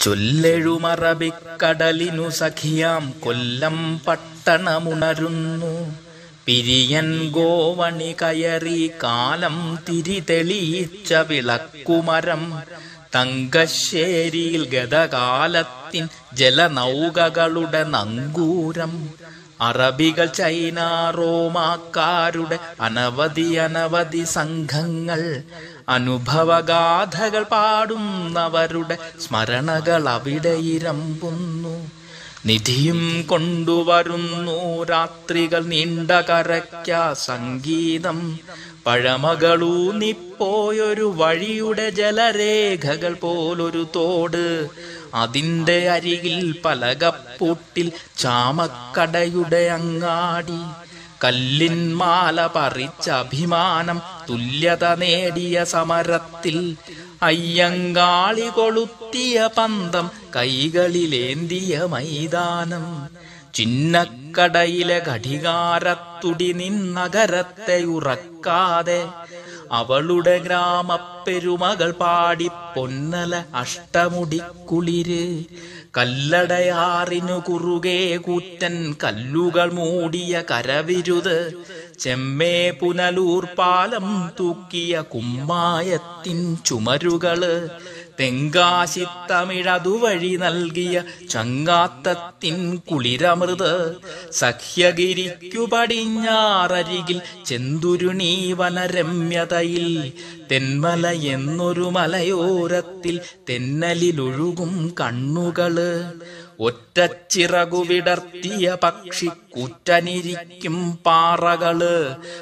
ചൊല്ലെഴുമറബിക്കടലിനു സഖിയാം കൊല്ലം പട്ടണമുണരുന്നു പിരിയൻ ഗോവണി കയറി കാലം തിരിതെളിയിച്ച വിളക്കുമരം തങ്കശ്ശേരിയിൽ ഗതകാലത്തിൻ ജലനൗകകളുടെ നങ്കൂരം അറബികൾ ചൈന റോമാക്കാരുടെ അനവധി അനവധി സംഘങ്ങൾ അനുഭവഗാഥകൾ പാടുന്നവരുടെ സ്മരണകൾ അവിടെ ഇരമ്പുന്നു നിധിയും കൊണ്ടുവരുന്നു രാത്രികൾ നീണ്ട കരയ്ക്ക സംഗീതം പഴമകളൂന്നിപ്പോയൊരു വഴിയുടെ ജലരേഖകൾ പോലൊരു തോട് അതിന്റെ അരികിൽ പലകപ്പൂട്ടിൽ ചാമക്കടയുടെ അങ്ങാടി കല്ലിൻ മാല പറിച്ച അഭിമാനം തുല്യത നേടിയ സമരത്തിൽ അയ്യങ്കാളി കൊളുത്തിയ പന്തം കൈകളിലേന്തിയ മൈതാനം ചിന്നക്കടയിലെ ഘടികാരത്തുടി നിന്നഗരത്തെ ഉറക്കാതെ അവളുടെ ഗ്രാമപ്പെരുമകൾ പാടി പൊന്നല അഷ്ടമുടിക്കുളിര് കല്ലടയാറിനു കുറുകെ കൂറ്റൻ കല്ലുകൾ മൂടിയ കരവിരുത് ചെമ്മേ പുനലൂർ പാലം തൂക്കിയ കുമ്മായത്തിൻ ചുമരുകള് തെങ്കാശി തമിഴതുവഴി നൽകിയ ചങ്ങാത്തത്തിൻ കുളിരമൃത് സഖ്യഗിരിക്കു പടിഞ്ഞാറരികിൽ ചെന്തുരുണി വനരമ്യതയിൽ തെന്മല എന്നൊരു മലയോരത്തിൽ തെന്നലിലൊഴുകും കണ്ണുകള് ഒറ്റച്ചിറകു വിടർത്തിയ പക്ഷി കൂറ്റനിരിക്കും പാറകള്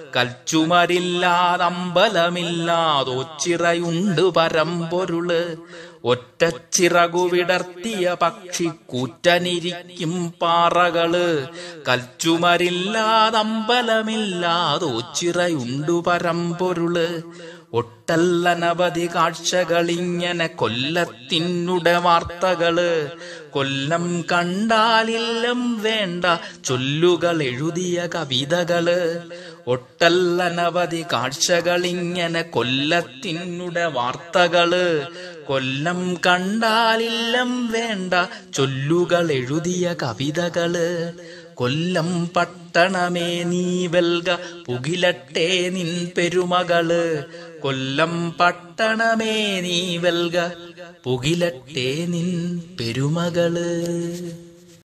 കൽച്ചുമരില്ലാതമ്പലമില്ലാതൊച്ചിറയുണ്ട് പരമ്പൊരുള് ഒറ്റച്ചിറകു വിടർത്തിയ പക്ഷി കൂറ്റനിരിക്കും പാറകള് കൽച്ചുമരില്ലാതമ്പലമില്ലാതൊച്ചിറയുണ്ടു പരമ്പൊരുള് ഒട്ടല്ലനവധി കാഴ്ചകളിങ്ങനെ കൊല്ലത്തിനുടെ വാർത്തകള് കൊല്ലം കണ്ടാലില്ലം വേണ്ട ചൊല്ലുകൾ എഴുതിയ കവിതകള് ഒട്ടല്ലനവധി കാഴ്ചകളിങ്ങനെ കൊല്ലത്തിനുടെ വാർത്തകള് കൊല്ലം കണ്ടാലില്ലം വേണ്ട ചൊല്ലുകൾ എഴുതിയ കവിതകള് കൊല്ലം പട്ടണമേ നീ വെൽക പുകിലട്ടെ നിൻ പെരുമകള് കൊല്ലം പട്ടണമേ നീ വെൽക പുകിലട്ടെ നിൻ പെരുമകള്